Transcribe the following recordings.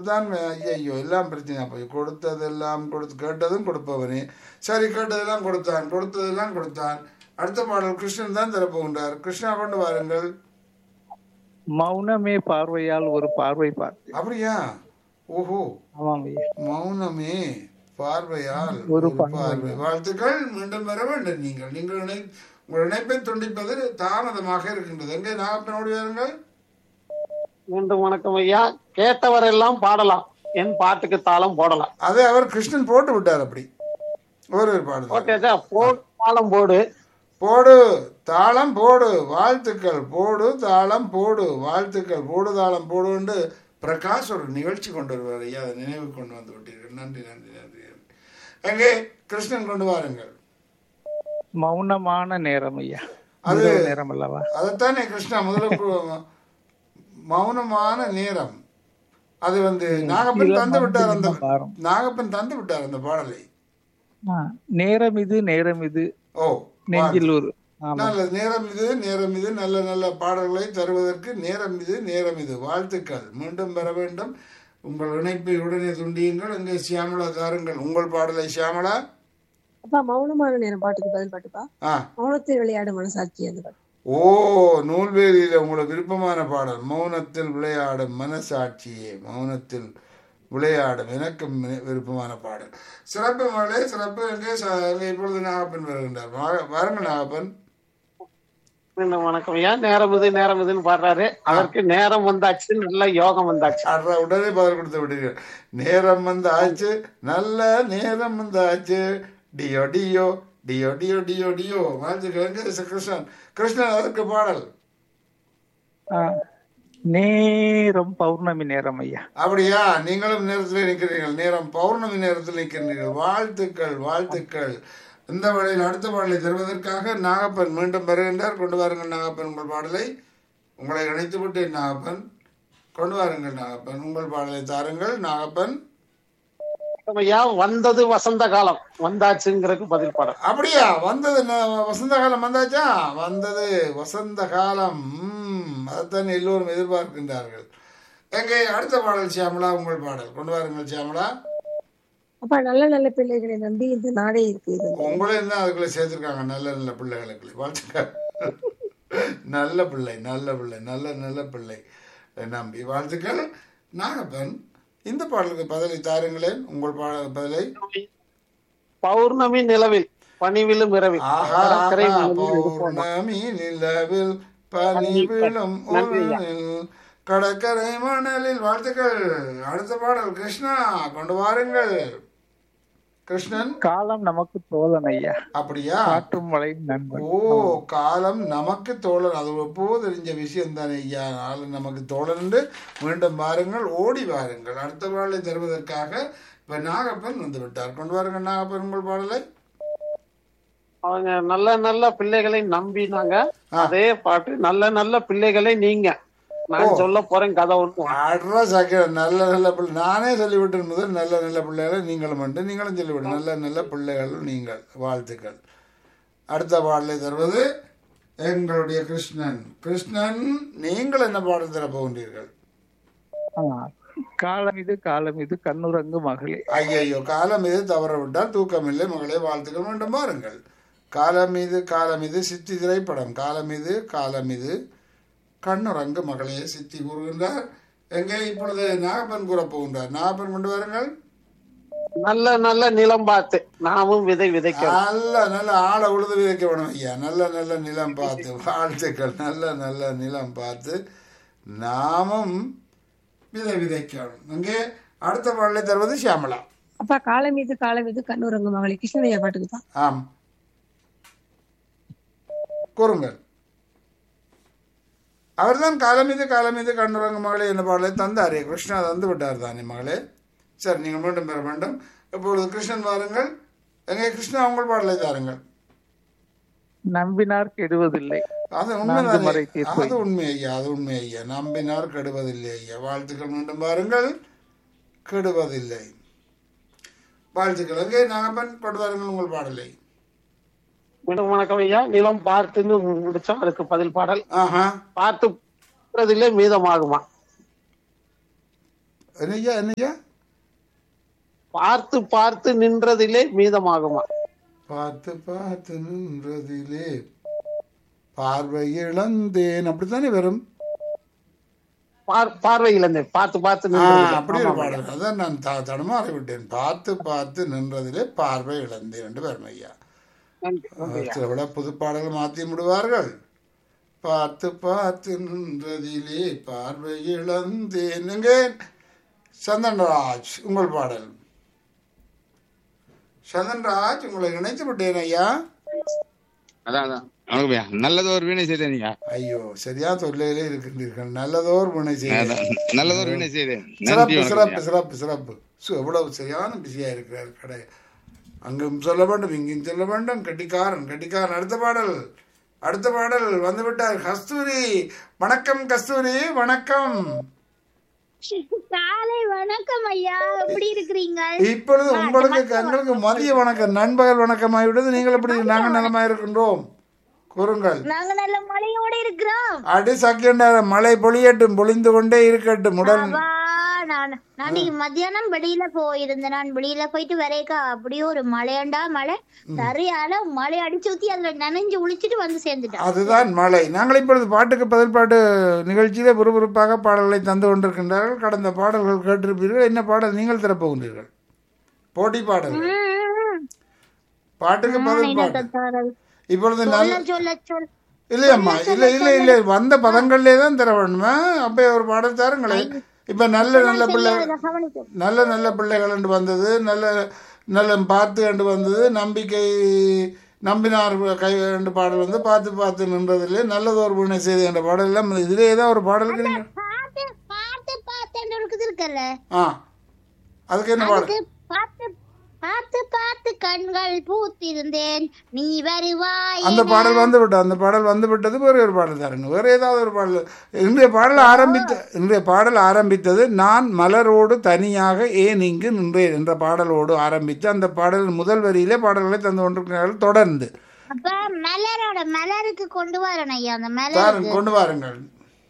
கொடுத்தான் ஐயோ எல்லாம் பிரச்சனை போய் கொடுத்ததெல்லாம் கொடுத்து கேட்டதும் கொடுப்பவனே சரி கேட்டதெல்லாம் கொடுத்தான் கொடுத்ததெல்லாம் கொடுத்தான் அடுத்த பாடல் கிருஷ்ணன் தான் தரப்போகின்றார் கிருஷ்ணா கொண்டு வாருங்கள் மௌனமே பார்வையால் ஒரு பார்வை பார்த்து அப்படியா ஓஹோ ஆமாம் ஐயா மௌனமே பார்வையால் ஒரு ஒரு பார்வை வாழ்த்துக்கள் மீண்டும் வர வேண்டும் நீங்கள் நீங்கள் இணை உங்கள் இணைப்பை துண்டிப்பது தாமதமாக இருக்கின்றது எங்கே நாகப்பனோடு வாருங்கள் மீண்டும் வணக்கம் ஐயா கேட்டவரெல்லாம் பாடலாம் என் பாட்டுக்கு தாளம் போடலாம் அதை அவர் கிருஷ்ணன் போட்டு விட்டார் அப்படி ஒரு ஒரு பாடல் ஓகேச்சா போடு தாளம் போடு போடு தாளம் போடு வாழ்த்துக்கள் போடு தாளம் போடு வாழ்த்துக்கள் போடு தாளம் போடு என்று பிரகாஷ் ஒரு நிகழ்ச்சி கொண்டு வருவார் ஐயா அதை நினைவு கொண்டு வந்து விட்டீர்கள் நன்றி நன்றி நன்றி நன்றி. எங்கே கிருஷ்ணன் கொண்டு வாருங்கள் மௌனமான நேரம் ஐயா அது- இரவு நேரம் அல்லவா அதைத்தானே கிருஷ்ணா முதல்ல கு- மௌனமான நேரம் அது வந்து நாகப்பன் தந்து விட்டார் அந்த பாரம். நாகப்பன் தந்து விட்டார் அந்த பாடலை ஆ, நேரம் இது நேரம் இது ஓ நெஞ்சில் ஒரு ஆமா நல்ல நேரம் இது நேரம் இது நல்ல நல்ல பாடல்களை தருவதற்கு நேரம் இது நேரம் இது வாழ்த்துக்கள் மீண்டும் பெற வேண்டும் உங்கள் இணைப்பை உடனே துண்டியுங்கள் இங்கே சியாமலா தாருங்கள் உங்கள் பாடலை சியாமலா அப்பா மௌனமான நேரம் பாட்டுக்கு பதில் பாட்டுப்பா ஆ மௌனத்தில் விளையாடு மனசாட்சி அந்த பாட்டு ஓ நூல்வேலியில் உங்களுக்கு விருப்பமான பாடல் மௌனத்தில் விளையாடும் மனசாட்சியே மௌனத்தில் விளையாடும் எனக்கும் வி- விருப்பமான பாடல் சிறப்பு மகளே சிறப்பு எங்கே ச- எங்கே இப்பொழுது நாகப்பன் வருகின்றார் வா- வாருங்கள் நாகப்பன் மீண்டும் வணக்கம் ஐயா நேரம் இது நேரம் இதுன்னு பாடுறாரு அதற்கு நேரம் வந்தாச்சு நல்ல யோகம் வந்தாச்சு அட்ரா உடனே பதில் கொடுத்து விட்டீர்கள் நேரம் வந்து ஆச்சு நல்ல நேரம் வந்து ஆச்சு டியோ டியோ டியோ டியோ டியோ டியோ வாழ்த்துக்கள் எங்கே ச- கிருஷ்ணன் கிருஷ்ணன் அதற்கு பாடல் ஆ, நேரம் பௌர்ணமி நேரம் ஐயா அப்படியா நீங்களும் நேரத்தில் நிற்கிறீர்கள் நேரம் பௌர்ணமி நேரத்தில் நிற்கிறீர்கள் வாழ்த்துக்கள் வாழ்த்துக்கள் இந்த வேளையில் அடுத்த பாடலை தருவதற்காக நாகப்பன் மீண்டும் வருகின்றார் கொண்டு வாருங்கள் நாகப்பன் உங்கள் பாடலை உங்களை இணைத்து விட்டேன் நாகப்பன் கொண்டு வாருங்கள் நாகப்பன் உங்கள் பாடலை தாருங்கள் நாகப்பன் வணக்கம் ஐயா வந்தது வசந்த காலம் வந்தாச்சுங்கிறதுக்கு பதில் பாடல் அப்படியா வந்தது ந- வசந்த காலம் வந்தாச்சா வந்தது வசந்த காலம் ம், அதைத்தான் எல்லோரும் எதிர்பார்க்கின்றார்கள் எங்கே அடுத்த பாடல் சியாமலா உங்கள் பாடல் கொண்டு வாருங்கள் சியாமலா அப்பா நல்ல நல்ல பிள்ளைகளை நம்பி இந்த நாடே இருக்கு இது உங்களையும் தான் அதுக்குள்ள சேர்த்துருக்காங்க நல்ல நல்ல பிள்ளைகளுக்கு வாழ்த்துக்கள் நல்ல பிள்ளை நல்ல பிள்ளை நல்ல நல்ல பிள்ளை நம்பி வாழ்த்துக்கள் நாகப்பன் இந்த பாடலுக்கு பதிலை தாருங்களேன் உங்கள் பாட பதிலை பௌர்ணமி நிலவில் பனிவிலும் இரவில் ஆஹா கடற்கரை ஆஹா, மணலில் இருப்போம். பௌர்ணமி நிலவில் பனி விழும் ஊரில் கடற்கரை மணலில் வாழ்த்துக்கள் அடுத்த பாடல் கிருஷ்ணா கொண்டு வாருங்கள் கிருஷ்ணன் காலம் நமக்கு தோழன் ஐயா அப்படியா காற்றும் மழை நண்பன் ஓ காலம் நமக்கு தோழன் அது எப்போ தெரிஞ்ச விஷயம் தானே ஐயா காலம் நமக்கு தோழன் என்று மீண்டும் வாருங்கள் ஓடி வாருங்கள் அடுத்த பாடலை தருவதற்காக இப்ப நாகப்பன் வந்து விட்டார் கொண்டு வாருங்கள் நாகப்பன் உங்கள் பாடலை அவங்க நல்ல நல்ல பிள்ளைகளை நம்பினாங்க அதே பாட்டு நல்ல நல்ல பிள்ளைகளை நீங்க நான் சொல்ல போறேன் கதை ஒண்ணு அட்ரா சாக்கிர நல்ல நல்ல பிள்ளை நானே சொல்லிவிட்டேன் முதல் நல்ல நல்ல பிள்ளைகளை நீங்களும் உண்டு நீங்களும் சொல்லிவிடு நல்ல நல்ல பிள்ளைகள் நீங்கள் வாழ்த்துக்கள் அடுத்த பாடலை தருவது எங்களுடைய கிருஷ்ணன் கிருஷ்ணன் நீங்கள் என்ன பாடல் தர போகின்றீர்கள் ஆ, காலம் இது காலம் இது கண்ணுரங்கு மகளே ஐயையோ காலம் இது தவற விட்டால் தூக்கமில்லை மகளே வாழ்த்துக்கள் வேண்டும் பாருங்கள் காலம் இது காலம் இது சித்தி திரைப்படம் காலம் இது காலம் இது கண்ணுரங்கு மகளே சித்தி கூறுகின்றார் எங்கே இப்பொழுது நாகப்பன் கூற போகின்றார் நாகப்பன் கொண்டு வாருங்கள் நல்ல நல்ல நிலம் பார்த்து நாமும் விதை விதைக்க நல்ல நல்ல ஆளை உழுது விதைக்க வேணும் ஐயா நல்ல நல்ல நிலம் பார்த்து வாழ்த்துக்கள் நல்ல நல்ல நிலம் பார்த்து நாமும் விதை விதைக்கணும் அங்கே அடுத்த பாடலை தருவது சியாமலா அப்பா காலம் மீது காலம் மீது கண்ணூரங்க மகளே கிருஷ்ணனையா பாட்டுக்குப்பா ஆம் கூறுங்கள் அவர்தான் காலம் மீது காலம் மீது கண்ணுறங்க மகளே என்ன பாடலை தந்தாரே கிருஷ்ணா தந்து விட்டார் தானே மகளே சரி நீங்கள் மீண்டும் பெற வேண்டும் இப்பொழுது கிருஷ்ணன் வாருங்கள் எங்கே கிருஷ்ணா உங்கள் பாடலை தாருங்கள் நம்பினார் கெடுவதில்லை அது நான்கு உண்மை முறை தீர்ப்பு. அது உண்மை ஐயா அது உண்மை ஐயா நம்பினார் கெடுவதில்லை ஐயா வாழ்த்துக்கள் மீண்டும் பாருங்கள் கெடுவதில்லை வாழ்த்துக்கள் எங்கே நாகப்பன் கொண்டு வாருங்கள் உங்கள் பாடலை மீண்டும் வணக்கம் ஐயா நிலம் பார்த்துன்னு முடிச்சோம் அதுக்கு பதில் பாடல் ஆஹா பார்த்து போறதிலே மீதமாகுமா என்னய்யா என்னய்யா பார்த்து பார்த்து நின்றதிலே மீதமாகுமா பார்த்து பார்த்து நின்றதிலே பார்வை இழந்தேன் அப்படித்தானே வரும் பார் பார்வை இழந்தேன் பார்த்து பார்த்து ஆ, நின்றதிலே. அப்படி ஒரு ஆமாம் ஐயா. பாடல் அதான் நான் த- தடுமாறி விட்டேன் பார்த்து பார்த்து நின்றதிலே பார்வை இழந்தேன் என்று வரும் ஐயா நன்றி, நன்றி ஐயா. சில விட புது பாடல் மாற்றி விடுவார்கள் பார்த்து பார்த்து நின்றதிலே பார்வை இழந்தேன் எங்கே சந்தன்ராஜ் உங்கள் பாடல் சந்தன்ராஜ் உங்களை இணைத்து விட்டேன் ஐயா அதான் அதான் வணக்கம் ஐயா நல்லது ஒரு வீணை செய்தேன் ஐயா ஐயோ சரியா தொல்லையிலே இருக்கின்றீர்கள் நல்லதோர் முனை செய்ய அதான் நல்லது ஒரு வீணை செய்தேன் நன்றி சிறப்பு வணக்கம் சிறப்பு ஐயா. சிறப்பு சிறப்பு சு, எவ்வளவு சரியான பிஸியா இருக்கிறார் கடை அங்கும் சொல்ல வேண்டும் இங்கும் சொல்ல வேண்டும் கட்டிக்காரன் கட்டிக்காரன் அடுத்த பாடல் அடுத்த பாடல் வந்து விட்டார் கஸ்தூரி வணக்கம் கஸ்தூரி வணக்கம் காலை வணக்கம் ஐயா எப்படி இருக்கிறீங்க இப்பொழுது உங்களுக்கு எங்களுக்கு மதிய வணக்கம் நண்பகல் வணக்கம் ஆகிவிட்டது நீங்கள் எப்படி நாங்கள் நலமா இருக்கின்றோம் கூறுங்கள் நாங்க நல்ல மழையோட இருக்கிறோம் அடி சக்கின்ற மழை பொழியட்டும் பொழிந்து கொண்டே இருக்கட்டும் உடல் அப்பா, நான் நான் இன்னைக்கு மத்தியானம் வெளியில போயிருந்தேன் நான் வெளியில போயிட்டு வரைக்கா அப்படியே ஒரு மழையண்டா மழை சரியான மழை அடிச்சு ஊத்தி அதுல நனைஞ்சு உளிச்சிட்டு வந்து சேர்ந்துட்டேன் அதுதான் மழை நாங்கள் இப்பொழுது பாட்டுக்கு பதில் பாட்டு நிகழ்ச்சியிலே விறுவிறுப்பாக பாடல்களை தந்து கொண்டிருக்கின்றார்கள் கடந்த பாடல்கள் கேட்டிருப்பீர்கள் என்ன பாடல் நீங்கள் திறப்புகின்றீர்கள் போட்டி பாடல் ம், பாட்டுக்கு பதில் என்னத்த பாட்டு தரது? இப்பொழுது நல்ல சொல்ல சொல்ல சொல் இல்லையம்மா இல்லை இல்லை இல்லை வந்த பதங்கள்லே தான் தர வேணுமா அப்போ ஒரு பாடல் தாருங்களேன் இப்போ நல்ல நல்ல பிள்ளை அதை கவனிக்க நல்ல நல்ல பிள்ளைகள் என்று வந்தது நல்ல நல்ல பார்த்து என்று வந்தது நம்பிக்கை நம்பினார் கை என்று பாடல் வந்து பார்த்து பார்த்து நின்றதில்லை நல்லதொரு வீணை செய்தி என்ற பாடல் எல்லாம் இதிலே ஏதாவது ஒரு பாடல் இருக்குதுங்க பார்த்து பார்த்து பார்த்து இருக்குது இருக்கல ஆ அதுக்கு என்ன பாடல் அதுக்கு பார்த்து பார்த்து பார்த்து கண்கள் பூத்திருந்தேன் நீ வருவாய் அந்த பாடல் வந்து விட்டது அந்த பாடல் வந்து விட்டது வேறு ஒரு பாடல் தாருங்க வேறு ஏதாவது ஒரு பாடல் இன்றைய பாடல் ஆரம்பித்த இன்றைய பாடல் ஆரம்பித்தது நான் மலரோடு தனியாக ஏன் இங்கு நின்றேன் என்ற பாடலோடு ஆரம்பித்து அந்த பாடல் முதல் வரியிலே பாடல்களை தந்து கொண்டிருக்கிறார்கள் தொடர்ந்து அப்ப மலரோட மலருக்கு கொண்டு வரணும் ஐயா அந்த மலர் தாருங்க கொண்டு வாருங்கள்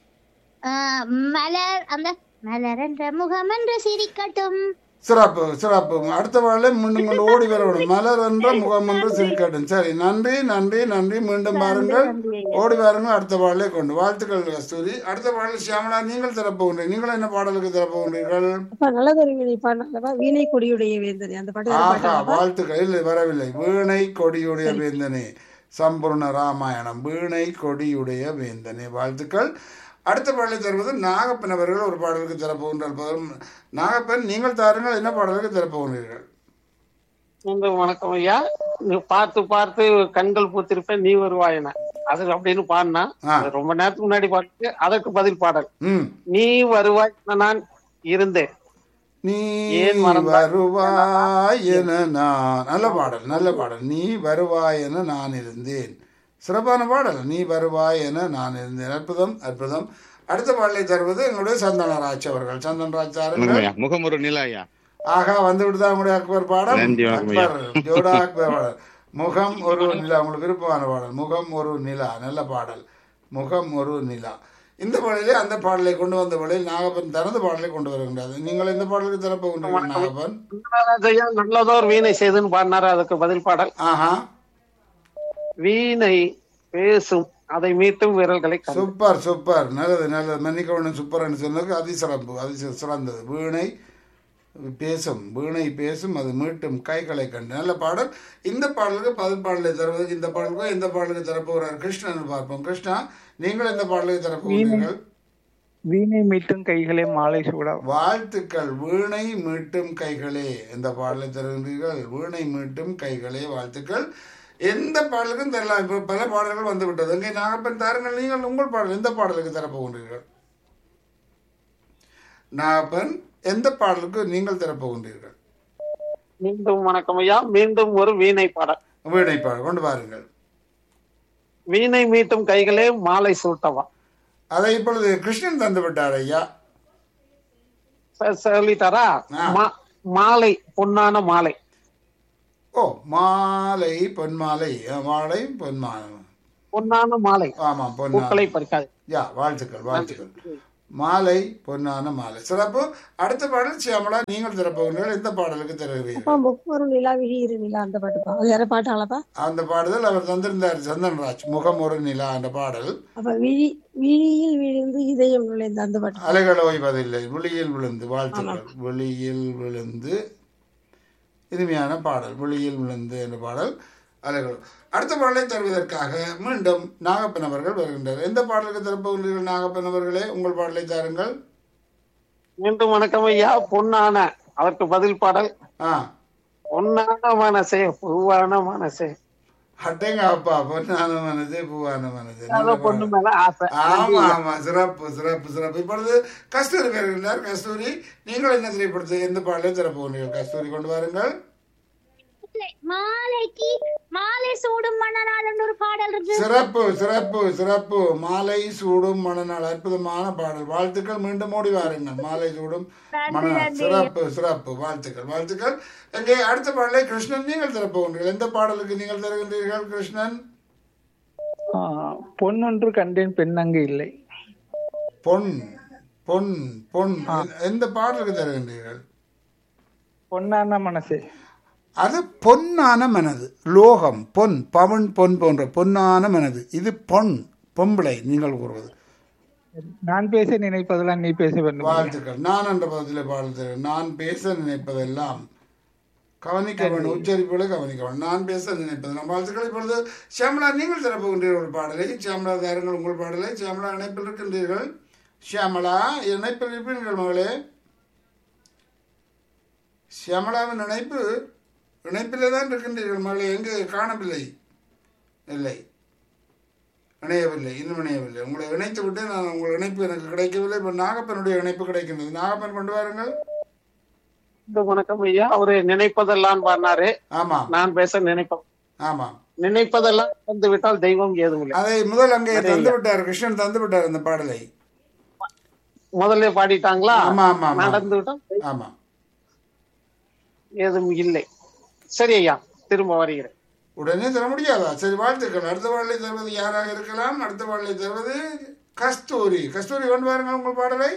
ஆஹ், மலர் அந்த மலர் என்ற முகம் என்று சிரிக்கட்டும் சிறப்பு சிறப்பு அடுத்த பாடலை மீண்டும் கொண்டு ஓடி வரணும் மலர் என்ற முகம் என்று சிரிக்கட்டும் சரி நன்றி நன்றி நன்றி மீண்டும் பாருங்கள் ஓடி வாருங்கள் அடுத்த பாடலை கொண்டு வாழ்த்துக்கள் கஸ்தூரி அடுத்த பாடல் சியாமலா நீங்கள் திறப்புகின்றீர்கள் நீங்கள் என்ன பாடலுக்கு திறப்புகின்றீர்கள் அப்ப நல்லதொரு வீணை பாடினாலவா வீணை கொடியுடைய வேந்தனை அந்த பாட்டு வேற ஆஹா பாட்டாலவா வாழ்த்துக்கள் இல்லை வரவில்லை வீணை கொடியுடைய வேந்தனே சம்பூர்ண ராமாயணம் வீணை கொடியுடைய வேந்தனே வாழ்த்துக்கள் அடுத்த பாடலை தருவது நாகப்பன் அவர்கள் ஒரு பாடலுக்கு திறப்புகின்றார் பதம் நாகப்பன் நீங்கள் தாருங்கள் என்ன பாடலுக்கு திறப்புகின்றீர்கள் மீண்டும் வணக்கம் ஐயா நீ பார்த்து பார்த்து கண்கள் பூத்திருப்பேன் நீ வருவாயன அது அப்படின்னு பாடினா ஆ. அது ரொம்ப நேரத்துக்கு முன்னாடி பாட்டு அதற்கு பதில் பாடல் ம் நீ வருவாய் என நான் இருந்தேன் நீ ஏன் மறந்தாய்? வருவாய் என நான் நல்ல பாடல் நல்ல பாடல் நீ வருவாய் என நான் இருந்தேன் சிறப்பான பாடல் நீ வருவாய் என நான் இருந்தேன் அற்புதம் அற்புதம் அடுத்த பாடலை தருவது எங்களுடைய சந்தனராஜ் அவர்கள் சந்தனராஜ் வணக்கம் சாருங்கள் ஐயா முகம் ஒரு நிலா ஐயா ஆகா வந்து விடுதா உங்களுடைய அக்பர் பாடம் நன்றி, வணக்கம் ஐயா. அக்பர் ஜோடா அக்பர் பாடல் முகம் ஒரு நிலா உங்களுக்கு விருப்பமான பாடல் முகம் ஒரு நிலா நல்ல பாடல் முகம் ஒரு நிலா இந்த பாடலே அந்த பாடலை கொண்டு வந்த பாடலில் நாகப்பன் தனது பாடலை கொண்டு வருகின்றது நீங்கள் இந்த பாடலுக்கு திறப்ப கொண்டு நாகப்பன் ஐயா நல்லதோர் வீணை செய்துன்னு பாடினாரு அதுக்கு பதில் பாடல் ஆஹா வீணை பேசும் அதை மீட்டும் வீரர்களை கண்டு சூப்பர் சூப்பர் நல்லது நல்லது மன்னிக்கவனும் சூப்பர்னு சொன்னதுக்கு அதி சிறப்பு அதி சி- சிறந்தது வீணை பேசும் வீணை பேசும் அது மீட்டும் கைகளை கண்டு நல்ல பாடல் இந்த பாடலுக்கு பதில் பாடலை தருவதற்கு இந்த பாடலுக்கு எந்த பாடலுக்கு தரப்போகிறார் கிருஷ்ணன் பார்ப்போம் கிருஷ்ணா நீங்கள் எந்த பாடலுக்கு தரப்போகிறீர்கள் வீணை மீட்டும் கைகளே மாலை சூடா வாழ்த்துக்கள் வீணை மீட்டும் கைகளே எந்த பாடலை தருகின்றீர்கள் வீணை மீட்டும் கைகளே வாழ்த்துக்கள் எந்த பாடலுக்கும் தரலாம் இப்போ பல பாடல்கள் வந்து விட்டது இங்கே நாகப்பன் தாருங்கள் நீங்கள் உங்கள் பாடல் எந்த பாடலுக்கு தரப்போகின்றீர்கள் நாகப்பன் எந்த பாடலுக்கு நீங்கள் தரப்போகின்றீர்கள் மீண்டும் வணக்கம் ஐயா மீண்டும் ஒரு வீணை பாடல் வீணை பாடல் கொண்டு வாருங்கள் வீணை மீட்டும் கைகளே மாலை சூட்டவா அதை இப்பொழுது கிருஷ்ணன் தந்து விட்டார் ஐயா ச- சொல்லிட்டாரா ஆ. மா- மாலை பொன்னான மாலை ஓ மாலை பொன்மாலை அஹ், மாலை பொன்மாலை பொன்னான மாலை ஆமாம் பூக்களை பொன்மாலை பறிக்காது யா வாழ்த்துக்கள் வாழ்த்துக்கள் மாலை பொன்னான மாலை சிறப்பு அடுத்த பாடல் சியாமலா நீங்கள் திறப்பவர்கள் எந்த பாடலுக்கு தருகிறீர்கள் அப்பா முப்பொரு நிலா விழி இரு நிலா அந்த பாட்டுப்பா அது வேற பாட்டாளப்பா அந்த பாடுதல் அவர் தந்திருந்தார் சந்தன்ராஜ் முகம் ஒரு நிலா அந்த பாடல் அப்ப விழி விழியில் விழுந்து இதயம் நுழைந்த அந்த பாட்டு அலைகள் ஓய்வதில்லை விழியில் விழுந்து வாழ்த்துக்கள் விழியில் விழுந்து இனிமையான பாடல் விழியில் விழுந்து என்ற பாடல் அலைகள் அடுத்த பாடலை தருவதற்காக மீண்டும் நாகப்பன் அவர்கள் வருகின்றார் எந்த பாடலுக்கு திறப்புகின்றீர்கள் நாகப்பன் அவர்களே உங்கள் பாடலை தாருங்கள் மீண்டும் வணக்கம் ஐயா பொன்னான அதற்கு பதில் பாடல் ஆ பொன்னான மனசே பூவான மனசே அட்டைங்க அப்பா பொன்னான மனது பூவான மனது நல்ல அதான் பொண்ணு பாடல். மேல ஆசை ஆமா ஆமா சிறப்பு சிறப்பு சிறப்பு இப்பொழுது கஸ்தூரி வருகின்றார் கஸ்தூரி நீங்கள் என்ன திரைப்படத்தை எந்த பாடலை திறப்புகின்றீர்கள் கஸ்தூரி கொண்டு வாருங்கள் மாலைக்கு மாலை சூடும் மணநாள் ஒரு பாடல் இருக்கு சிறப்பு சிறப்பு சிறப்பு மாலை சூடும் மணநாள் அற்புதமான பாடல் வாழ்த்துக்கள் மீண்டும் ஓடி வாருங்கள் மாலை சூடும் மணநாள் சிறப்பு சிறப்பு வாழ்த்துக்கள் வாழ்த்துக்கள் எங்கே அடுத்த பாடலை கிருஷ்ணன் நீங்கள் திறப்புகின்றீர்கள் எந்த பாடலுக்கு நீங்கள் தருகின்றீர்கள் கிருஷ்ணன் ஆ, பொன்னொன்று கண்டேன் பெண் அங்கு இல்லை பொன் பொன் பொன் எந்த பாடலுக்கு தருகின்றீர்கள் பொன்னான மனசே அது பொன்னான மனது லோகம் பொன் பவன் பொன் போன்ற பொன்னான மனது இது பொன் பொம்பளை நீங்கள் கூறுவது நான் பேச நினைப்பதெல்லாம் நீ பேச வேண்டும் வாழ்த்துக்கள் நான் என்ற பதத்தில் பாடல் தருகிறேன் நான் பேச நினைப்பதெல்லாம் கவனிக்க வேண்டும் உச்சரிப்புகளை கவனிக்க வேண்டும் நான் பேச நினைப்பதெல்லாம் வாழ்த்துக்கள் இப்பொழுது சியாமலா நீங்கள் திறப்புகின்றீர்கள் ஒரு பாடலை சியாமலா தாருங்கள் உங்கள் பாடலை சியாமலா இணைப்பில் இருக்கின்றீர்கள் சியாமலா இணைப்பில் இருப்பீர்கள் மகளே சியாமலாவின் இணைப்பு இணைப்பிலே தான் இருக்கின்றீர்கள் மகளே எங்கு காணவில்லை இல்லை இணையவில்லை இன்னும் இணையவில்லை உங்களை இணைத்து விட்டு நான் உங்கள் இணைப்பு எனக்கு கிடைக்கவில்லை இப்போ நாகப்பனுடைய இணைப்பு கிடைக்கின்றது நாகப்பன் கொண்டு வாருங்கள் மீண்டும் வணக்கம் ஐயா அவரு நினைப்பதெல்லாம் பண்ணாரு ஆமாம் நான் பேச நினைப்போம் ஆமாம் நினைப்பதெல்லாம் வந்து விட்டால் தெய்வம் ஏதும் இல்லை அதை முதல் அங்கே தந்து விட்டார் கிருஷ்ணன் தந்து விட்டார் அந்த பாடலை முதல்ல பாடிட்டாங்களா ஆமா ஆமா ஆமா நடந்து விட்டால் ஆமா ஏதும் இல்லை சரி ஐயா திரும்ப வருகிறேன் உடனே தர முடியாதா சரி வாழ்த்துக்கள் அடுத்த பாடலை தருவது யாராக இருக்கலாம் அடுத்த பாடலை தருவது கஸ்தூரி கஸ்தூரி கொண்டு வாருங்கள் உங்கள் பாடலை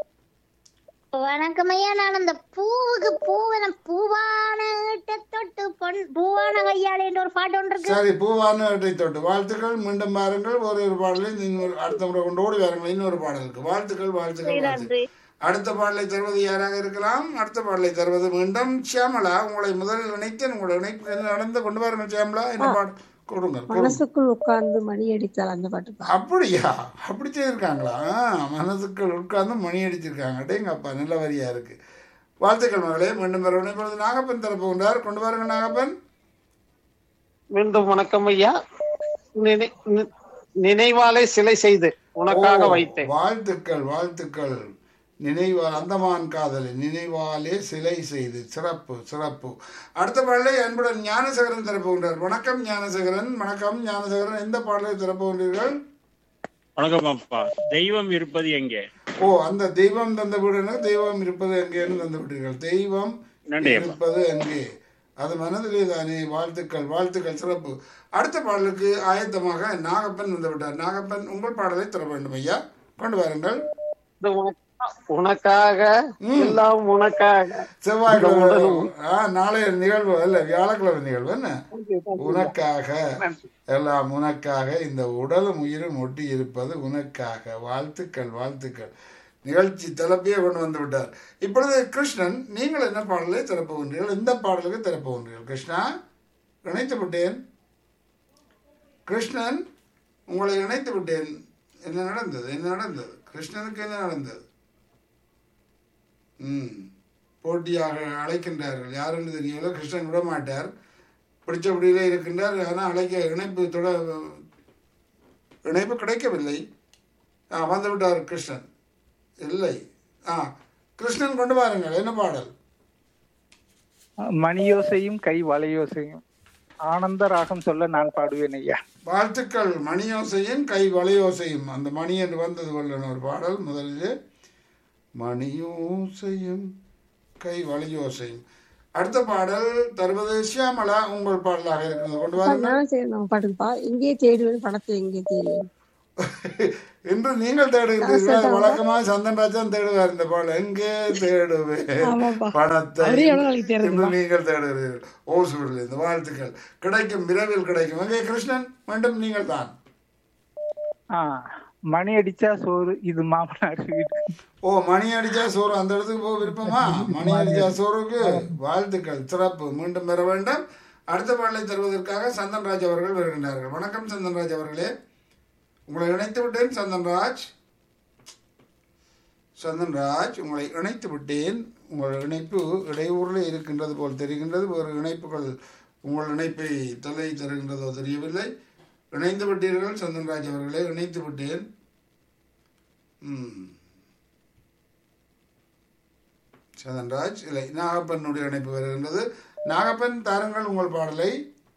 வணக்கம் ஐயா நான் அந்த பூவுக்கு பூவன பூவான இட்ட தொட்டு பொன் பூவான கையாளே என்ற ஒரு பாட்டு ஒன்று இருக்கு சரி பூவான இடை தொட்டு வாழ்த்துக்கள் மீண்டும் பாருங்கள் ஒரு ஒரு பாடலை இன்னொரு அடுத்த முறை கொண்டு ஓடி வாருங்கள் இன்னொரு பாடலுக்கு வாழ்த்துக்கள் வாழ்த்துக்கள் வாழ்த்துக்கள் அடுத்த பாடலை தருவது யாராக இருக்கலாம் அடுத்த பாடலை தருவது மீண்டும் சியாமலா உங்களை முதலில் இணைத்தேன் உங்களை இணைப்பு என்ன நடந்து கொண்டு வாருங்கள் சியாமலா என்ன பாடு கொடுங்க கொடுங்க. மனசுக்குள் உட்கார்ந்து மணி அடித்தால் அந்த பாட்டுப்பா அப்படியா அப்படி செய்திருக்காங்களா ஆ, மனசுக்குள் உட்கார்ந்து மணி அடிச்சிருக்காங்க டேங்க அப்பா நல்ல வரியா இருக்கு வாழ்த்துக்கள் மகளே மீண்டும் வரவனை இப்பொழுது நாகப்பன் தரப்பு கொண்டார் கொண்டு வாருங்க நாகப்பன் மீண்டும் வணக்கம் ஐயா நினை- நி- நினைவாலை சிலை செய்து உனக்காக ஓ, வைத்தேன் வாழ்த்துக்கள் வாழ்த்துக்கள் நினைவா அந்தமான் காதலி நினைவாலே சிலை செய்து சிறப்பு சிறப்பு அடுத்த பாடலை அன்புடன் ஞானசேகரன் திறப்பு கொண்டார் வணக்கம் ஞானசேகரன் வணக்கம் ஞானசேகரன் எந்த பாடலை திறப்பு கொண்டீர்கள் வணக்கம் அப்பா தெய்வம் இருப்பது எங்கே ஓ அந்த தெய்வம் தந்த வீடுனா தெய்வம் இருப்பது எங்கேன்னு தந்து விட்டீர்கள் தெய்வம் நன்றி அப்பா. இருப்பது எங்கே அது மனதிலே தானே வாழ்த்துக்கள் வாழ்த்துக்கள் சிறப்பு அடுத்த பாடலுக்கு ஆயத்தமாக நாகப்பன் வந்து விட்டார் நாகப்பன் உங்கள் பாடலை தர வேண்டும் ஐயா கொண்டு வாருங்கள் இது உனக்கு- உனக்காக எல்லாம் உனக்காக செவ்வாய்க்கிழமை ஆ, நாளைய நிகழ்வு அல்ல வியாழக்கிழமை நிகழ்வு என்ன உனக்காக எல்லாம் உனக்காக இந்த உடலும் உயிரும் ஒட்டி இருப்பது உனக்காக வாழ்த்துக்கள் வாழ்த்துக்கள் நிகழ்ச்சி தலைப்பையே கொண்டு வந்து விட்டார் இப்பொழுது கிருஷ்ணன் நீங்கள் என்ன பாடலை திறப்புகின்றீர்கள் இந்த பாடலுக்கு திறப்புகின்றீர்கள் கிருஷ்ணா இணைத்து விட்டேன் கிருஷ்ணன் உங்களை இணைத்து விட்டேன் என்ன நடந்தது என்ன நடந்தது கிருஷ்ணனுக்கு என்ன நடந்தது ம் போட்டியாக அழைக்கின்றார்கள் யாருன்னு தெரியல கிருஷ்ணன் விட மாட்டார் பிடிச்சபடியிலே இருக்கின்றார் ஆனால் அழைக்க இணைப்பு தொட இணைப்பு கிடைக்கவில்லை ஆ வந்து விட்டார் கிருஷ்ணன் இல்லை ஆ கிருஷ்ணன் கொண்டு வாருங்கள் என்ன பாடல் மணியோசையும் கை வலையோசையும் ஆனந்த ராகம் சொல்ல நான் பாடுவேன் ஐயா வாழ்த்துக்கள் மணியோசையும் கை வளையோசையும் அந்த மணி என்று வந்தது கொள்ளன ஒரு பாடல் முதலிலே மணியோசையும் கை வளையோசையும் அடுத்த பாடல் தருவது சியாமலா உங்கள் பாடலாக இருக்கிறது கொண்டு வாருங்கள் நான் சரி நம்ம பாட்டுப்பா இங்கே தேடுவேன் பணத்தை எங்கே தேடுவேன் இன்று நீங்கள் தேடுகிறீர்கள் வழக்கமாக சந்தன் ராஜன் தேடுவார் இந்த பாடல் எங்கே தேடுவேன் ஆமாப்பா. பணத்தை அவரே எவ்வளவு நாளைக்கு தேடுறது இன்று நீங்கள் தேடுகிறீர்கள் ஓசூரில் இந்த வாழ்த்துக்கள் கிடைக்கும் விரைவில் கிடைக்கும் எங்கே கிருஷ்ணன் மீண்டும் நீங்கள் தான் ஆ மணி அடிச்சா சோறு இது மாமனார் வீடு ஓ மணி அடிச்சா சோறு அந்த இடத்துக்கு போக விருப்பமா மணி அடிச்சா சோறுக்கு வாழ்த்துக்கள் சிறப்பு மீண்டும் பெற வேண்டும் அடுத்த பாடலை தருவதற்காக சந்தன்ராஜ் அவர்கள் வருகின்றார்கள் வணக்கம் சந்தன்ராஜ் அவர்களே உங்களை இணைத்து விட்டேன் சந்தன்ராஜ் சந்தன்ராஜ் உங்களை இணைத்து விட்டேன் உங்கள் இணைப்பு இடையூறில் இருக்கின்றது போல் தெரிகின்றது வேறு இணைப்புகள் உங்கள் இணைப்பை தொலை தருகின்றதோ தெரியவில்லை இணைந்து விட்டீர்கள் சந்தன்ராஜ் அவர்களே இணைத்து விட்டேன் ம் சதன்ராஜ் இல்லை நாகப்பனுடைய இணைப்பு வருகின்றது நாகப்பன் தாருங்கள் உங்கள் பாடலை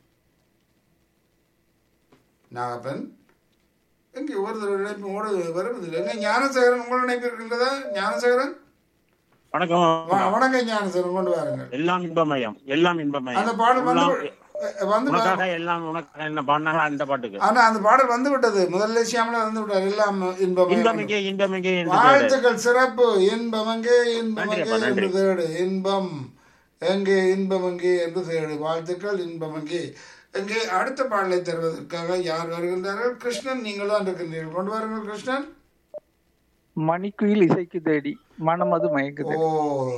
நாகப்பன் எங்கே ஒருத்தர் இணைப்பு ஓடு வருவதில்லை எங்க ஞானசேகரன் உங்கள் இணைப்பு இருக்கின்றதா ஞானசேகரன் வணக்கம் வ- வணக்கம் ஞானசேகரன் கொண்டு வாருங்கள் எல்லாம் இன்பமயம் எல்லாம் இன்பமயம் அந்த பாடல் வந்து எல்லாம் வந்து உனக்காக எல்லாம் உனக்காக என்ன பாடினாங்க அந்த பாட்டுக்கு ஆனா அந்த பாடல் வந்து விட்டது முதல்ல சியாமலா வந்து விட்டார் எல்லாம் இன்பம் இன்பமிங்கே இன்பமிங்கே என்று தேடு. வாழ்த்துக்கள் சிறப்பு இன்பம் எங்கே இன்பம் நன்றி எங்கே அப்பா, என்று நன்றி. தேடு இன்பம் எங்கே இன்பம் எங்கே என்று தேடு வாழ்த்துக்கள் இன்பம் எங்கே எங்கே அடுத்த பாடலை தருவதற்காக யார் வருகின்றார்கள் கிருஷ்ணன் நீங்கள் தான் இருக்கின்றீர்கள் கொண்டு வாருங்கள் கிருஷ்ணன் மணிக்குயில் இசைக்கு தேடி மனம் அது மயங்குது ஓ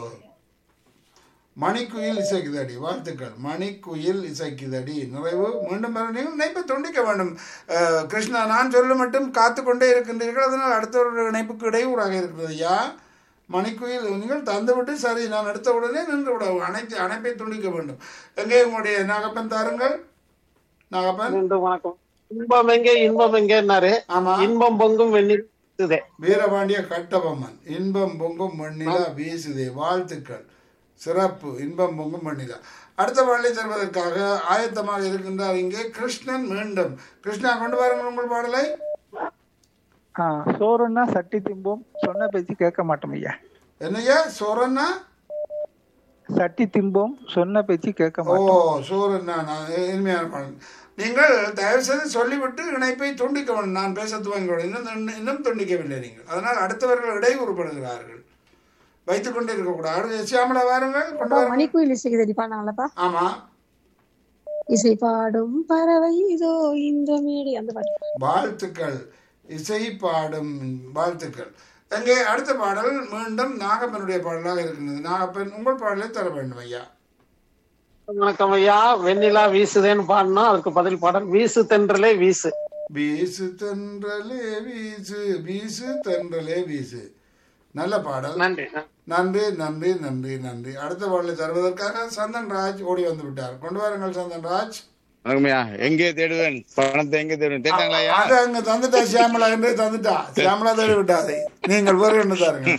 மணிக்குயில் இசைக்குதடி வாழ்த்துக்கள் மணிக்குயில் இசைக்குதடி நிறைவு மீண்டும் பெற நீங்கள் இணைப்பை துண்டிக்க வேண்டும் அஹ், கிருஷ்ணா நான் சொல்ல மட்டும் காத்து கொண்டே இருக்கின்றீர்கள் அதனால் அடுத்தவருடைய இணைப்புக்கு இடையூறாக இருக்கிறது யா மணிக்குயில் நீங்கள் தந்துவிட்டு சரி நான் எடுத்த உடனே நின்று விட அனைத்து அணைப்பை துண்டிக்க வேண்டும் எங்கே உங்களுடைய நாகப்பன் தாருங்கள் நாகப்பன் மீண்டும் வணக்கம் இன்பம் எங்கே இன்பம் எங்கேன்னாரு ஆமா இன்பம் பொங்கும் வெந்நீர் இதுதே. வீரபாண்டிய கட்டபொம்மன் இன்பம் பொங்கும் மண்ணிலா வீசுதே வாழ்த்துக்கள் சிறப்பு இன்பம் பொங்கும் மண்ணிலா அடுத்த பாடலை தருவதற்காக ஆயத்தமாக இருக்கின்றார் இங்கே கிருஷ்ணன் மீண்டும் கிருஷ்ணா கொண்டு வாருங்கள் உங்கள் பாடலை ஆ சோறுன்னா சட்டி திம்போம் சொன்ன பேச்சு கேட்க மாட்டோம் ஐயா என்னையா சோரன்னா சட்டி திம்போம் சொன்ன பேச்சு கேட்க ஓ மாட்டோம் சோரன்னா நான் இனிமையான பாடல் நீங்கள் தயவு செய்து சொல்லிவிட்டு இணைப்பை துண்டிக்க வேண்டும் நான் பேச துவங்க இன்னும் இன்னும் துண்டிக்கவில்லை நீங்கள் அதனால் அடுத்தவர்கள் இடையூறுபடுகிறார்கள் வைத்துக் கொண்டே இருக்கக்கூடாது சியாமலா வாருங்கள் கொண்டு அப்பா வாருங்கள் மணிக்குயில் இசைக்கு தேடி பாடினாங்களப்பா ஆமா இசை பாடும் பறவை இதோ இந்த மேடி அந்த பாட்டு வாழ்த்துக்கள் இசை பாடும் வாழ்த்துக்கள் அங்கே அடுத்த பாடல் மீண்டும் நாகப்பனுடைய பாடலாக இருக்கின்றது நாகப்பன் உங்கள் பாடலை தர வேண்டும் ஐயா வணக்கம் ஐயா வெண்ணிலா வீசுதேன்னு பாடினா அதுக்கு பதில் பாடல் வீசு தென்றலே வீசு வீசு தென்றலே வீசு வீசு தென்றலே வீசு நல்ல பாடல் நன்றி நன்றி நன்றி நன்றி நன்றி அடுத்த பாடலை தருவதற்காக சந்தன் ராஜ் ஓடி வந்து விட்டார் கொண்டு வாருங்கள் சந்தன் ராஜ் வணக்கம்யா எங்கே தேடுவேன் பணத்தை எங்கே தேடுவேன் தேட்டாங்களா ஐயா அது அங்க தந்துட்டா சியாமலா என்றே தந்துட்டா சியாமலா தேடி விட்டாதே நீங்கள் வேறு என்ன தாருங்க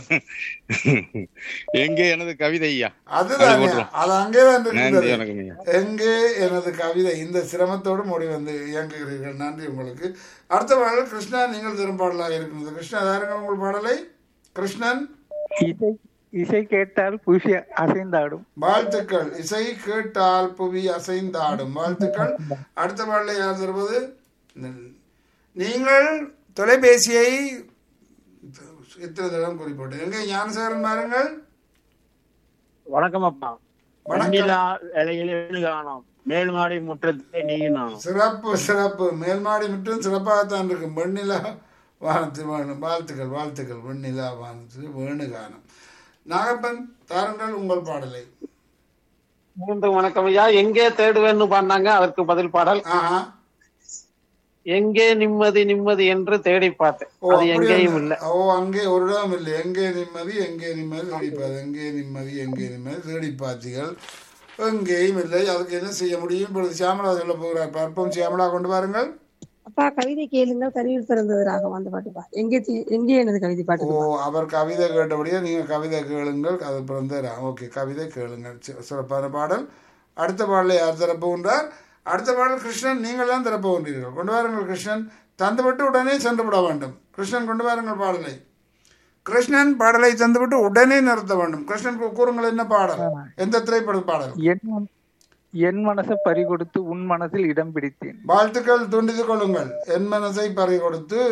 எங்கே எனது கவிதை ஐயா அதுதான் அது போட்டுரும். அது அங்கேதான் நன்றி இருக்கின்றது வணக்கம் ஐயா எங்கே எனது கவிதை இந்த சிரமத்தோடு மோடி வந்து இயங்குகிறீர்கள் நன்றி உங்களுக்கு அடுத்த பாடல் கிருஷ்ணா நீங்கள் தரும் பாடலாக இருக்கிறது கிருஷ்ணா தாருங்கள் உங்கள் பாடலை கிருஷ்ணன் இசை இசை கேட்டால் புஷி அசைந்தாடும் வாழ்த்துக்கள் இசை கேட்டால் புவி அசைந்தாடும் வாழ்த்துக்கள் அடுத்த பாடலை யார் தருவது நீங்கள் தொலைபேசியை இத்தனை தடவை குறிப்பிட்டு எங்கே ஞானசேகரன் பாருங்கள் வணக்கம் அப்பா வணக்கம். வெண்ணிலா இலையிலே காணோம் மேல் மாடி முற்றத்தை நீ நானும் சிறப்பு சிறப்பு மேல்மாடி மட்டும் சிறப்பாகத்தான் இருக்கும் வெண்ணிலா வானத்து வேணும் வாழ்த்துக்கள் வாழ்த்துக்கள் வெண்ணிலா வானத்து வேணுகானம் நாகப்பன் தாருங்கள் உங்கள் பாடலை மீண்டும் வணக்கம் ஐயா எங்கே தேடுவேன்னு பாடினாங்க அதற்கு பதில் பாடல் ஆஹா எங்கே நிம்மதி நிம்மதி என்று தேடி பார்த்தேன் ஓ அது அப்படியா? எங்கேயும் இல்ல ஓ அங்கே ஒரு இடம் இல்லை எங்கே நிம்மதி எங்கே நிம்மதி தேடிப்பாது எங்கே நிம்மதி எங்கே நிம்மதி தேடிப்பாத்திகள் எங்கேயும் இல்லை அதுக்கு என்ன செய்ய முடியும் இப்பொழுது சியாமலா சொல்ல போகிறார் பார்ப்போம் சியாமலா கொண்டு வாருங்கள் அப்பா கவிதை கேளுங்கள் கருவில் பிறந்தது ராகம் அந்த பாட்டுப்பா எங்கே தி- எங்கே எனது கவிதை ஓ பாட்டு அவர் கவிதை கேட்டபடியே நீங்க கவிதை கேளுங்கள் அது பிறந்த ஓகே கவிதை கேளுங்கள் சி- சிறப்பான பாடல் அடுத்த பாடலை யார் தரப்போகின்றார் அடுத்த பாடல் கிருஷ்ணன் நீங்கள் தான் தரப்போகின்றீர்கள் கொண்டு வாருங்கள் கிருஷ்ணன் தந்துவிட்டு உடனே சென்று விட வேண்டும் கிருஷ்ணன் கொண்டு வாருங்கள் பாடலை கிருஷ்ணன் பாடலை தந்துவிட்டு உடனே நிறுத்த வேண்டும் கிருஷ்ணன் கூ- கூறுங்கள் என்ன பாடல் எந்த திரைப்பட பாடல் எண்ணம் என் மனசை பறி கொடுத்து உன் மனசில் இடம் பிடித்தேன் வாழ்த்துக்கள் துண்டித்துக் கொள்ளுங்கள் என் மனசை பறி கொடுத்து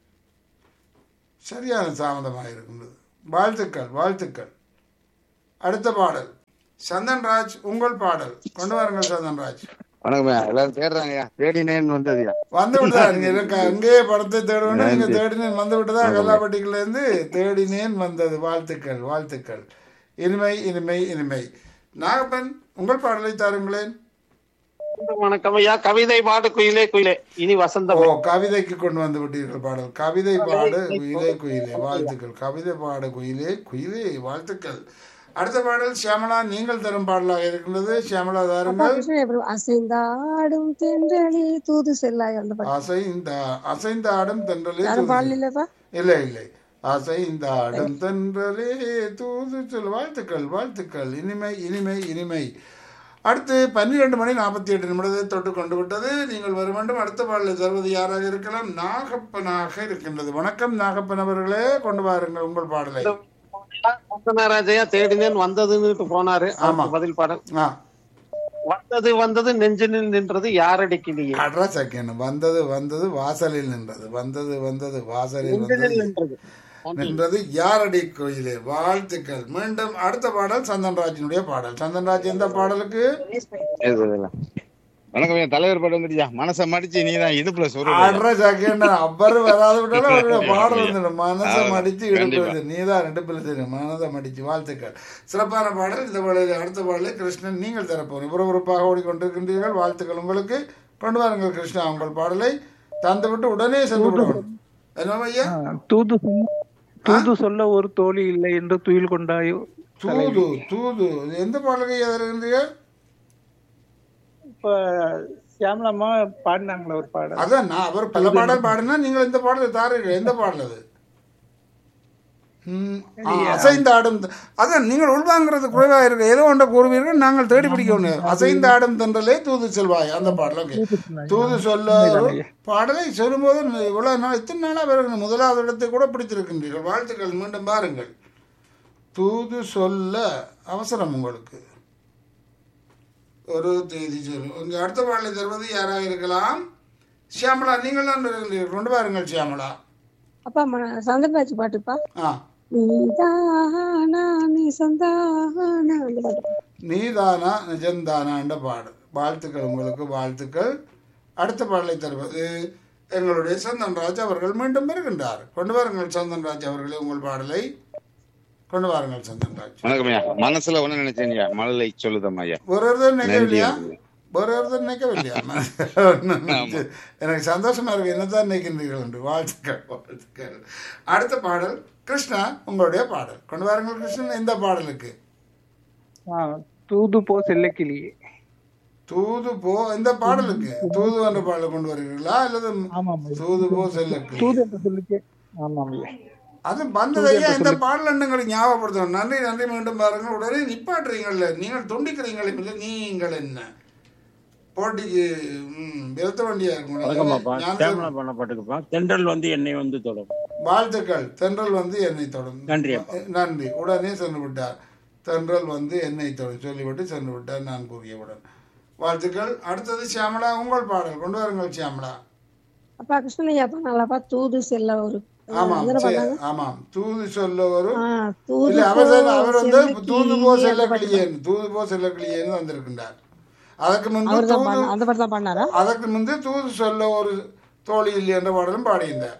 சரியான தாமதமாக இருக்கின்றது வாழ்த்துக்கள் வாழ்த்துக்கள் அடுத்த பாடல் சந்தன்ராஜ் உங்கள் பாடல் கொண்டு வாருங்கள் சந்தன்ராஜ் வணக்கம் ஐயா எல்லாரும் தேடுறாங்கய்யா தேடினேன்னு வந்ததுயா வந்து விட்டதா நீங்க இருக்க அங்கேயே படத்தை தேடணும் நீங்க தேடினேன் வந்து விட்டதா கல்லாப்பட்டிக்குள்ள இருந்து தேடினேன் வந்தது வாழ்த்துக்கள் வாழ்த்துக்கள் இனிமை இனிமை இனிமை நாகப்பன் உங்கள் பாடலை தாருங்களேன் வணக்கம் ஐயா கவிதை பாடு குயிலே குயிலே இனி வசந்தம் ஓ கவிதைக்கு கொண்டு வந்து விட்டீர்கள் பாடல் கவிதை பாடு குயிலே குயிலே வாழ்த்துக்கள் கவிதை பாடு குயிலே குயிலே வாழ்த்துக்கள் அடுத்த பாடல் சியாமலா நீங்கள் தரும் பாடலாக இருக்கின்றது சியாமலா அப்பா தாருங்கள் கிருஷ்ணன் எப்படி அசைந்தாடும் தென்றலி தூது செல்லாய் அந்த பாட்டு அசைந்த அசைந்த ஆடும் தென்றலே யாரும் தூது பாடல இல்லப்பா இல்லை இல்லை அசைந்த ஆடும் தென்றலே தூது சொல் வாழ்த்துக்கள் வாழ்த்துக்கள் இனிமை இனிமை இனிமை அடுத்து பன்னிரெண்டு மணி நாற்பத்தி எட்டு நிமிடத்தை தொட்டு கொண்டு விட்டது நீங்கள் வர வேண்டும் அடுத்த பாடலை தருவது யாராக இருக்கலாம் நாகப்பனாக இருக்கின்றது வணக்கம் நாகப்பன் அவர்களே கொண்டு வாருங்கள் உங்கள் பாடலை ராஜையா தேடினேன் வந்ததுன்னு போனாரு ஆமா. அவருக்கு பதில் பாடல் ஆ வந்தது வந்தது நெஞ்சினில் நின்றது யாரடிக்கிலேயே அட்ரா செகண்ட் வந்தது வந்தது வாசலில் நின்றது வந்தது வந்தது வாசலில் நெஞ்சினில் வந்தது நின்றது நின்றது யாரடி கோயிலே வாழ்த்துக்கள் மீண்டும் அடுத்த பாடல் சந்தன்ராஜினுடைய பாடல் சந்தன்ராஜ் எந்த பாடலுக்கு வணக்கம் ஐயா தலைவர் பாட்டு வந்துட்டியா மனசை மடிச்சு நீ தான் இடுப்புல சொல்ற அட்ரா செகண்ட் அவர் வராத விட்டாலும் அவருடைய பாடல் வந்துடும் மனசை ஆமா. மடிச்சு கண்டிப்பா. இடுப்பு நீதான் இடுப்பில் தெரியும் மனதை மடிச்சு வாழ்த்துக்கள் சிறப்பான பாடல் இந்த பாடலில் அடுத்த பாடலை கிருஷ்ணன் நீங்கள் தரப்போம் புறப்புறப்பாக ஓடிக்கொண்டிருக்கின்றீர்கள் வாழ்த்துக்கள் உங்களுக்கு கொண்டு வாருங்கள் கிருஷ்ணா உங்கள் பாடலை தந்துவிட்டு உடனே சென்று விடுவோம் என்ன ஐயா ஆ, தூது சொன்ன- தூது சொல்ல ஒரு தோழி இல்லை என்று துயில் கொண்டாயோ தூது தூது இது எந்த பாடலுக்கு எதிர்க்கிறீர்கள் இப்ப சியாமலம்மா பாடினாங்களே ஒரு பாடல் அதான் நான் அவர் பல பாடல் பாடினா நீங்கள் இந்த பாடலை தாருங்கள் எந்த பாடல் அது ம், ஆ, அசைந்த ஆடும் த- அதான் நீங்கள் உள்வாங்கிறது குறைவாக இருக்கு ஏதோ ஒன்றை கூறுவீர்கள் நாங்கள் தேடி பிடிக்க ஒன்று அசைந்த ஆடும் தென்றலே தூது செல்வாய் அந்த பாடல் ஓகே தூது சொல்ல பாடலை சொல்லும்போது இவ்வளவு நாள் இத்தனை நாளாக பிறகு முதலாவது இடத்தை கூட பிடித்திருக்கின்றீர்கள் வாழ்த்துக்கள் மீண்டும் பாருங்கள் தூது சொல்ல அவசரம் உங்களுக்கு ஒரு தேதி சொல்லும் உங்க அடுத்த பாடலை தருவது யாராக இருக்கலாம் சியாமலா நீங்கள் தான் வருகிறீர்கள். கொண்டு வாருங்கள் சியாமலா அப்பா ம- சந்திரராஜ் பாட்டுப்பா ஆ நீதானா நீ சந்தானா அந்த பாட்டு நீதானா நிஜந்தானான்ற பாடல் வாழ்த்துக்கள் உங்களுக்கு வாழ்த்துக்கள் அடுத்த பாடலை தருவது எங்களுடைய சந்தன்ராஜ் அவர்கள் மீண்டும் வருகின்றார் கொண்டு வாருங்கள் சந்தன்ராஜ் அவர்களே உங்கள் பாடலை கொண்டு வாருங்கள் சந்தன்ராஜ் வணக்கம் ஐயா மனசுல ஒண்ணு நினைச்சேன் ஐயா மழலை சொல்லுதம் ஐயா ஒரு ஒருத்தர் நினைக்கவில்லையா நன்றி. ஒரு ஒருத்தர் நினைக்கவில்லையா எனக்கு சந்தோஷமா இருக்கு என்னதான் நினைக்கின்றீர்கள் என்று வாழ்த்துக்கள் வாழ்த்துக்கள் அடுத்த பாடல் கிருஷ்ணா உங்களுடைய பாடல் கொண்டு வாருங்கள் கிருஷ்ணன் இந்த பாடலுக்கு ஆ, தூது போ செல்லக்கிளியே தூது போ இந்த பாடலுக்கு தூது என்ற பாடல் கொண்டு வருகிறீர்களா அல்லது ஆமாம் தூது போ செல்லக்கு தூது என்று சொல்லிச்சு ஆமாம் ஐயா அது வந்ததையா இந்த பாடல் எங்களுக்கு ஞாபகப்படுத்தணும் நன்றி நன்றி மீண்டும் பாருங்கள் உடனே நிப்பாட்டுறீங்கல்ல நீங்கள் துண்டிக்கிறீங்களே இல்லை நீங்கள் என்ன போட்டிக்கு ம், நிறுத்த வேண்டியா வணக்கம்ப்பா இருக்கும் கேமரா பண்ண பாட்டுக்குப்பா தென்றல் வந்து என்னை வந்து தொடும் வாழ்த்துக்கள் தென்றல் வந்து என்னை தொடும் நன்றி நன்றி உடனே சென்று விட்டார் தென்றல் வந்து என்னை தொடும் சொல்லிவிட்டு சென்று விட்டார் நான் கூறியவுடன் வாழ்த்துக்கள் அடுத்தது சியாமலா உங்கள் பாடல் கொண்டு வாருங்கள் சியாமலா அப்பா கிருஷ்ணன் அப்பா நல்லாப்பா தூது செல்ல ஒரு ஆமாம் அதுல சரி, பாட்டாங்க ஆமாம் தூது சொல்ல வரும் ஆ, தூது இல்ல அவர் போ சொல்ல- அவர் வந்து செல்லக்கிளியே தூது போ அந்த செல்ல பாட்டு கிளியேன் தூது போ செல்ல கிளியேன்னு வந்திருக்கின்றார் அதற்கு முன்பு அவர் தான் தூது பாடினா அந்த பாட்டு தான் பாடினாரா அதற்கு முன்பு தூது சொல்ல ஒரு தோழி இல்லை என்ற பாடலும் பாடியிருந்தார்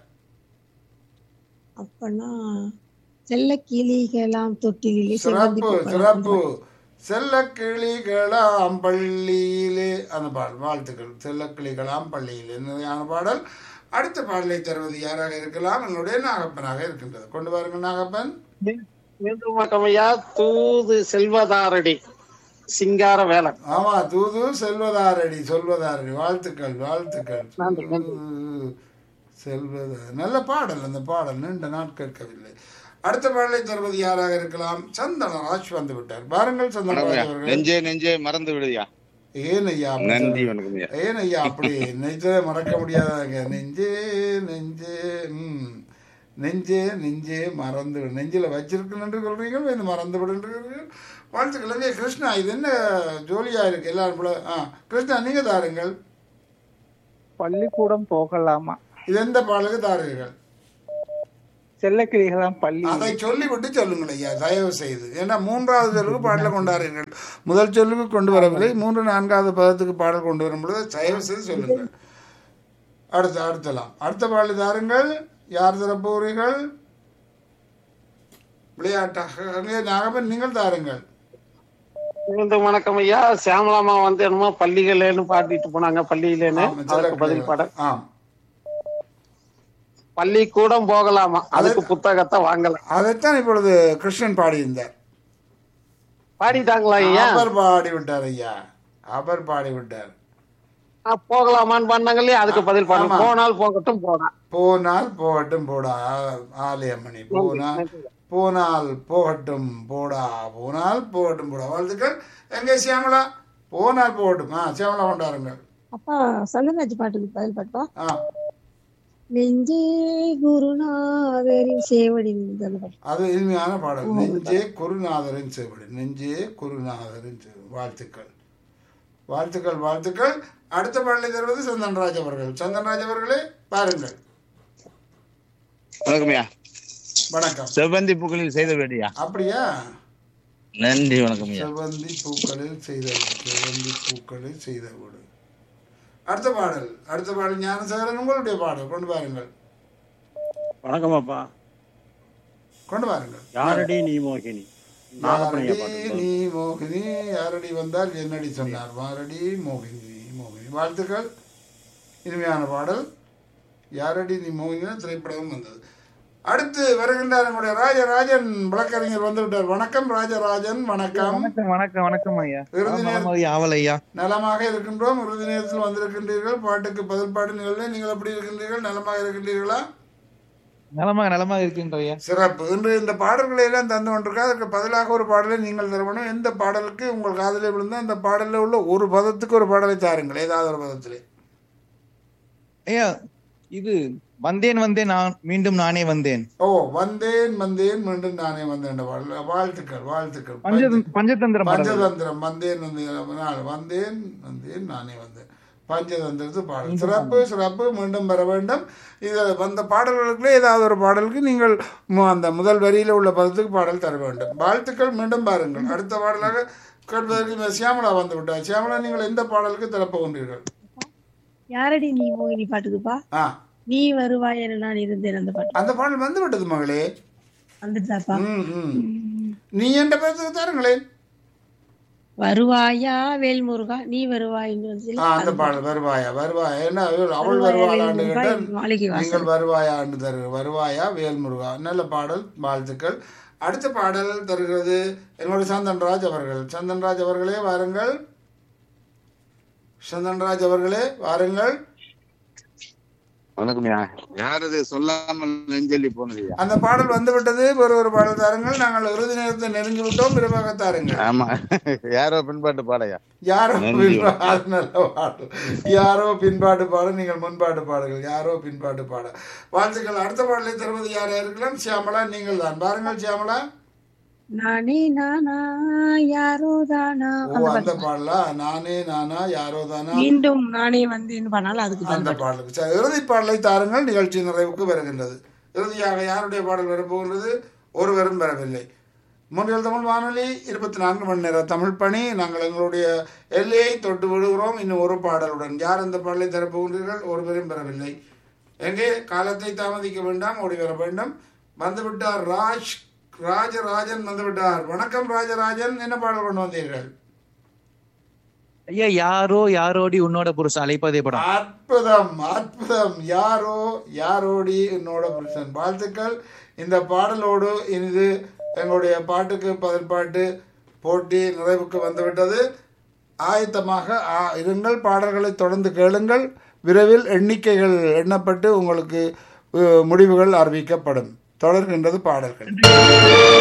அப்பனா செல்ல கிளிகளாம் தொட்டிலே செவ்வந்தி சிறப்பு பூ சிறப்பு செல்ல கிளிகளாம் பள்ளியிலே அந்த பாடல் வாழ்த்துக்கள் செல்ல கிளிகளாம் பள்ளியிலே நிறையான பாடல் அடுத்த பாடலை தருவது யாராக இருக்கலாம் என்னுடைய நாகப்பனாக இருக்கின்றது கொண்டு வாருங்கள் நாகப்பன் மீண்டும் வணக்கம் ஐயா தூது செல்வதாரடி சிங்கார வேலன் ஆமா தூது செல்வதாரடி சொல்வதாரடி வாழ்த்துக்கள் வாழ்த்துக்கள் தூது செல்வத நல்ல பாடல் அந்த பாடல் நீண்ட நாள் கேட்கவில்லை அடுத்த பாடலை தருவது யாராக இருக்கலாம் சந்தனராஜ் வந்து விட்டார் பாருங்கள் வணக்கம் சந்தனராஜ் ஐயா அவர்கள் நெஞ்சே நெஞ்சே மறந்து விடுதியா ஏன் ஐயா அப்படி நன்றி சொல்றீங்க? வணக்கம் ஐயா ஏன் ஐயா அப்படி நெஞ்சே மறக்க முடியாதாங்க நெஞ்சே நெஞ்சே ம் நெஞ்சே நெஞ்சே மறந்து விடு நெஞ்சில வச்சிருக்கணும் என்று சொல்றீர்கள் இது மறந்து விடுன்றீர்கள் வாழ்த்துக்கள் இங்கே கிருஷ்ணா இது என்ன ஜோலியா இருக்கு எல்லாரும் போல ஆ கிருஷ்ணா நீங்க தாருங்கள் பள்ளிக்கூடம் போகலாமா இது எந்த பாடலுக்கு தாருங்கள் செல்லக்கிளிகளாம் பள்ளி அதை சொல்லிவிட்டு சொல்லுங்கள் ஐயா தயவு செய்து ஏன்னா மூன்றாவது சொல்லுக்கு பாடல கொண்டாடுங்கள் முதல் சொல்லுக்கு கொண்டு வரவில்லை மூன்று நான்காவது பதத்துக்கு பாடல் கொண்டு வரும் பொழுது தயவு செய்து சொல்லுங்கள் அடுத்து அடுத்தலாம் அடுத்த பாடல் தாருங்கள் யார் தரப்போறீர்கள் விளையாட்டாக அங்கே நாகப்பன் நீங்கள் தாருங்கள் மீண்டும் வணக்கம் ஐயா சியாமலாமா வந்து என்னமோ பள்ளிகளேன்னு பாடிட்டு போனாங்க பள்ளியிலேன்னு ஆமா, அதற்கு பதில் பாடல் ஆம் பள்ளிக்கூடம் போகலாமா அதுக்கு புத்தகத்தை வாங்கல அதைத்தான் இப்பொழுது கிருஷ்ணன் பாடியிருந்தார் பாடிட்டாங்களா ஐயா அவர் பாடி விட்டார் ஐயா அவர் பாடி விட்டார் ஆ, போகலாமான்னு பண்ணாங்க இல்லையா அதுக்கு பதில் ஆமா. பாடல் போனால் போகட்டும் போனா போனால் போகட்டும் போடா ஆலயமணி போனால் போனால் போகட்டும் போடா போனால் போகட்டும் போடா வாழ்த்துக்கள் எங்கே சியாமலா போனால் போகட்டும் ஆ சியாமலா கொண்டாருங்கள் அப்பா சங்கராஜ் பாட்டுக்கு பதில் பாட்டுப்பா ஆ நெஞ்சே குருநாதரின் சேவடி நின்றது அந்த பாட்டு அது இனிமையான பாடல் நெஞ்சே குருநாதரின் சேவடி நெஞ்சே குருநாதரின் சேவடி வாழ்த்துக்கள் வாழ்த்துக்கள் வாழ்த்துக்கள் அடுத்த பாடலை தருவது சந்தன்ராஜ் அவர்கள் சந்தன்ராஜ் அவர்களே பாருங்கள் வணக்கம்யா வணக்கம் செவ்வந்தி பூக்களில் செய்த வேடியா அப்படியா நன்றி வணக்கம்யா செவ்வந்தி பூக்களில் செய்த வீடு செவ்வந்தி பூக்களில் செய்த வீடு அடுத்த பாடல் அடுத்த பாடல் ஞானசேகரன் உங்களுடைய பாடல் கொண்டு பாருங்கள் வணக்கம் அப்பா கொண்டு பாருங்கள் யாரடி நீ மோகினி நாகப்பனையா யாரடி பாட்டு நீ மோகினி யாரடி வந்தால் என்னடி சொன்னார் வாரடி மோகினி மோகினி வாழ்த்துக்கள் இனிமையான பாடல் யாரடி நீ மோகினா திரைப்படமும் வந்தது அடுத்து வருகின்றார் நம்முடைய ராஜராஜன் வழக்கறிஞர் வந்து விட்டார் வணக்கம் ராஜராஜன் வணக்கம் வணக்கம் வணக்கம் வணக்கம் ஐயா இறுதி நேர- ஆவல் ஐயா நலமாக இருக்கின்றோம் இறுதி நேரத்தில் வந்திருக்கின்றீர்கள் பாட்டுக்கு பதில் பாடு நிகழ்வு நீங்கள் எப்படி இருக்கின்றீர்கள் நலமாக இருக்கின்றீர்களா நலமாக நலமாக இருக்கின்ற ஐயா சிறப்பு இன்று இந்த பாடல்களை எல்லாம் தந்து கொண்டிருக்கா அதற்கு பதிலாக ஒரு பாடலை நீங்கள் தருவணும் எந்த பாடலுக்கு உங்கள் காதலில் விழுந்தால் அந்த பாடலில் உள்ள ஒரு பதத்துக்கு ஒரு பாடலை தாருங்கள் ஏதாவது ஒரு பதத்திலே ஐயா இது வந்தேன் வந்தேன் நான் மீண்டும் நானே வந்தேன் ஓ வந்தேன் வந்தேன் மீண்டும் நானே வந்தேன் என்ற பாடல் வாழ்த்துக்கள் வாழ்த்துக்கள் பஞ்ச பஞ்சதந்திரம் பாடல் பஞ்சதந்திரம் வந்தேன் வந்தேன் நான் வந்தேன் வந்தேன் நானே வந்தேன் பஞ்சதந்திரத்து பாடல் சிறப்பு சிறப்பு மீண்டும் பெற வேண்டும் இது வந்த பாடல்களுக்குள்ளே ஏதாவது ஒரு பாடலுக்கு நீங்கள் மு- அந்த முதல் வரியில உள்ள பதத்துக்கு பாடல் தர வேண்டும் வாழ்த்துக்கள் மீண்டும் பாருங்கள் அடுத்த பாடலாக கேட்பதற்கு இந்த சியாமலா வந்து விட்டார் சியாமலா நீங்கள் எந்த பாடலுக்கு தரப்போகின்றீர்கள் யாரடி நீ மோகினி பாட்டுக்குப்பா ஆ நீ வருவாய் என நான் இருந்தேன் அந்த பாட்டு அந்த பாடல் வந்து விட்டது மகளே வந்துட்டாப்பா ம் ம் நீ என்ற பதத்துக்கு தாருங்களேன் வருவாயா வேல்முருகா நீ வருவாயின்னு வந்து ஆ, அந்த பாடல் வருவாயா வருவாயா என்ன இவள் அவள் வருவாளான்னு கேட்டால் மாளிகை வாசல் நீங்கள் வருவாயான்னு தரு வருவாயா வேல்முருகா நல்ல பாடல் வாழ்த்துக்கள் அடுத்த பாடல் தருகிறது என்னோட சந்தன்ராஜ் அவர்கள் சந்தன்ராஜ் அவர்களே வாருங்கள் சந்தன்ராஜ் அவர்களே வாருங்கள் வணக்கம்யா யாரது சொல்லாமல் நெஞ்சொல்லி போனதுயா அந்த பாடல் வந்து விட்டது ஒரு ஒரு பாடல் தாருங்கள் நாங்கள் இறுதி நேரத்தை நெருங்கி விட்டோம் விரைவாக தாருங்கள் ஆமா யாரோ பின்பாட்டு பாடையா யாரோ நன்றி. பின்பா- அது நல்ல பாடல் யாரோ பின்பாட்டு பாட நீங்கள் முன்பாட்டு பாடுங்கள் யாரோ பின்பாட்டு பாட வாழ்த்துக்கள் அடுத்த பாடலை தருவது யாரா இருக்கலாம் சியாமலா நீங்கள் தான் பாருங்கள் சியாமலா நானே நானா யாரோ தானா ஓ அந்த அந்த பாட்டு பாடலா நானே நானா யாரோ தானா மீண்டும் நானே வந்தேன்னு பண்ணாலும் அதுக்கு பதில் அந்த பாடலுக்கு சரி, இறுதி பாடலை தாருங்கள் நிகழ்ச்சி நிறைவுக்கு வருகின்றது இறுதியாக யாருடைய பாடல் வரப்போகின்றது ஒருவரும் வரவில்லை மூன்றில் தமிழ் வானொலி இருபத்தி நான்கு மணி நேர தமிழ் பணி நாங்கள் எங்களுடைய எல்லையை தொட்டு விடுகிறோம் இன்னும் ஒரு பாடலுடன் யார் அந்த பாடலை தரப்போகின்றீர்கள் ஒருவரும் பெறவில்லை எங்கே காலத்தை தாமதிக்க வேண்டாம் ஓடி வர வேண்டும் வந்துவிட்டார் ராஜ் ராஜராஜன் வந்துவிட்டார் வணக்கம் ராஜராஜன் என்ன பாடல் கொண்டு வந்தீர்கள் ஐயா யாரோ யாரோடி உன்னோட புருஷன் அழைப்பதே படம் அற்புதம் அற்புதம் யாரோ யாரோடி என்னோட புருஷன் வாழ்த்துக்கள் இந்த பாடலோடு இது எங்களுடைய பாட்டுக்கு பதில் பாட்டு போட்டி நிறைவுக்கு வந்துவிட்டது ஆயத்தமாக ஆ- இருங்கள் பாடல்களை தொடர்ந்து கேளுங்கள் விரைவில் எண்ணிக்கைகள் எண்ணப்பட்டு உங்களுக்கு அஹ், முடிவுகள் அறிவிக்கப்படும் தொடர்கின்றது பாடல்கள்